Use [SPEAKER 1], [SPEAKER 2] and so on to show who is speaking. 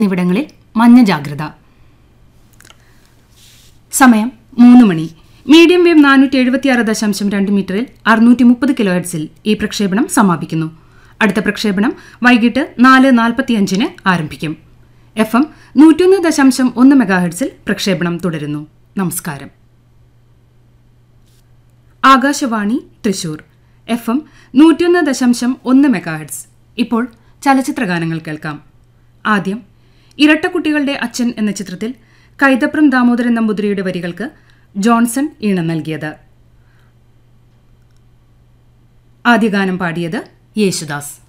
[SPEAKER 1] എന്നിവിടങ്ങളിൽ മഞ്ഞ ജാഗ്രത സമയം മൂന്ന് മണി മീഡിയം വേവ് നാനൂറ്റി എഴുപത്തിയാറ് ദശാംശം രണ്ട് മീറ്ററിൽ അറുന്നൂറ്റി മുപ്പത് കിലോ ഹെഡ്സിൽ ഈ പ്രക്ഷേപണം സമാപിക്കുന്നു അടുത്ത പ്രക്ഷേപണം വൈകിട്ട് നാല് നാൽപ്പത്തിയഞ്ചിന് ആരംഭിക്കും എഫ് എം നൂറ്റിയൊന്ന് ദശാംശം ഒന്ന് മെഗാഹെഡ്സിൽ പ്രക്ഷേപണം തുടരുന്നു നമസ്കാരം ആകാശവാണി തൃശൂർ എഫ് എം നൂറ്റിയൊന്ന് ദശാംശം ഒന്ന് മെഗാഹെഡ്സ് ഇപ്പോൾ ചലച്ചിത്രഗാനങ്ങൾ കേൾക്കാം ആദ്യം ഇരട്ടക്കുട്ടികളുടെ അച്ഛൻ എന്ന ചിത്രത്തിൽ കൈതപ്രം ദാമോദരൻ നമ്പൂതിരിയുടെ വരികൾക്ക് ജോൺസൺ ഈണം നൽകിയത് ആദ്യ ഗാനം പാടിയത് യേശുദാസ്